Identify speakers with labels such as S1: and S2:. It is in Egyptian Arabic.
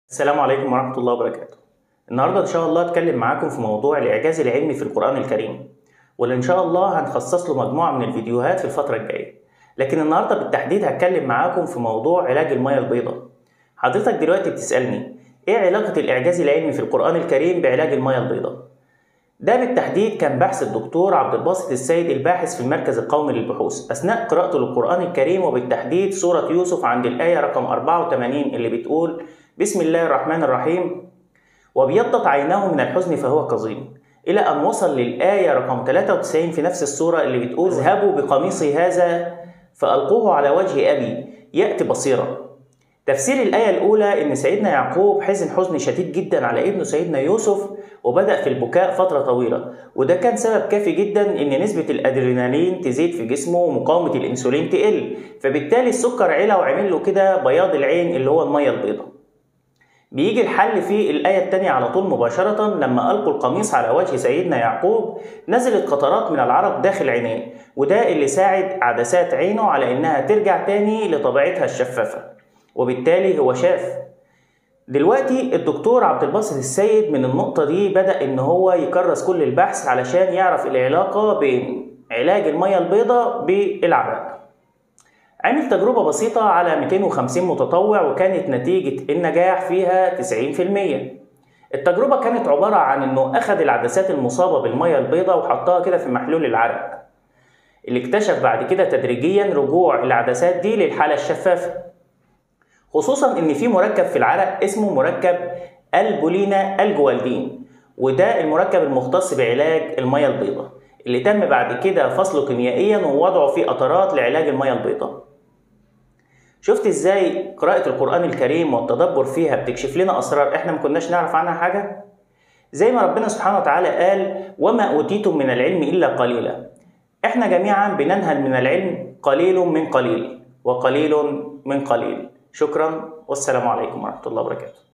S1: السلام عليكم ورحمة الله وبركاته. النهاردة إن شاء الله أتكلم معاكم في موضوع الإعجاز العلمي في القرآن الكريم، واللي إن شاء الله هنخصص له مجموعة من الفيديوهات في الفترة الجاية. لكن النهاردة بالتحديد هتكلم معاكم في موضوع علاج المية البيضاء. حضرتك دلوقتي بتسألني إيه علاقة الإعجاز العلمي في القرآن الكريم بعلاج المية البيضاء؟ ده بالتحديد كان بحث الدكتور عبد الباسط السيد الباحث في المركز القومي للبحوث أثناء قراءته للقرآن الكريم وبالتحديد سورة يوسف عند الآية رقم 84 اللي بتقول بسم الله الرحمن الرحيم وابيضت عيناه من الحزن فهو كظيم إلى أن وصل للآية رقم 93 في نفس السورة اللي بتقول اذهبوا بقميصي هذا فألقوه على وجه أبي يأتي بصيرا تفسير الآية الأولى إن سيدنا يعقوب حزن حزن شديد جدا على ابنه سيدنا يوسف وبدأ في البكاء فترة طويلة وده كان سبب كافي جدا إن نسبة الأدرينالين تزيد في جسمه ومقاومة الأنسولين تقل فبالتالي السكر علا وعمل له كده بياض العين اللي هو المية البيضاء بيجي الحل في الآية التانية على طول مباشرة لما ألقوا القميص على وجه سيدنا يعقوب نزلت قطرات من العرق داخل عينيه وده اللي ساعد عدسات عينه على إنها ترجع تاني لطبيعتها الشفافة وبالتالي هو شاف دلوقتي الدكتور عبد الباسط السيد من النقطة دي بدأ إن هو يكرس كل البحث علشان يعرف العلاقة بين علاج المية البيضاء بالعرق عمل تجربة بسيطة على 250 متطوع وكانت نتيجة النجاح فيها 90% التجربة كانت عبارة عن إنه أخذ العدسات المصابة بالمية البيضاء وحطها كده في محلول العرق اللي اكتشف بعد كده تدريجيا رجوع العدسات دي للحالة الشفافة خصوصا ان في مركب في العرق اسمه مركب البولينا الجوالدين وده المركب المختص بعلاج المية البيضاء اللي تم بعد كده فصله كيميائيا ووضعه في قطرات لعلاج المية البيضاء شفت ازاي قراءة القرآن الكريم والتدبر فيها بتكشف لنا أسرار احنا ما كناش نعرف عنها حاجة؟ زي ما ربنا سبحانه وتعالى قال وما أوتيتم من العلم إلا قليلا احنا جميعا بننهل من العلم قليل من قليل وقليل من قليل شكرا والسلام عليكم ورحمة الله وبركاته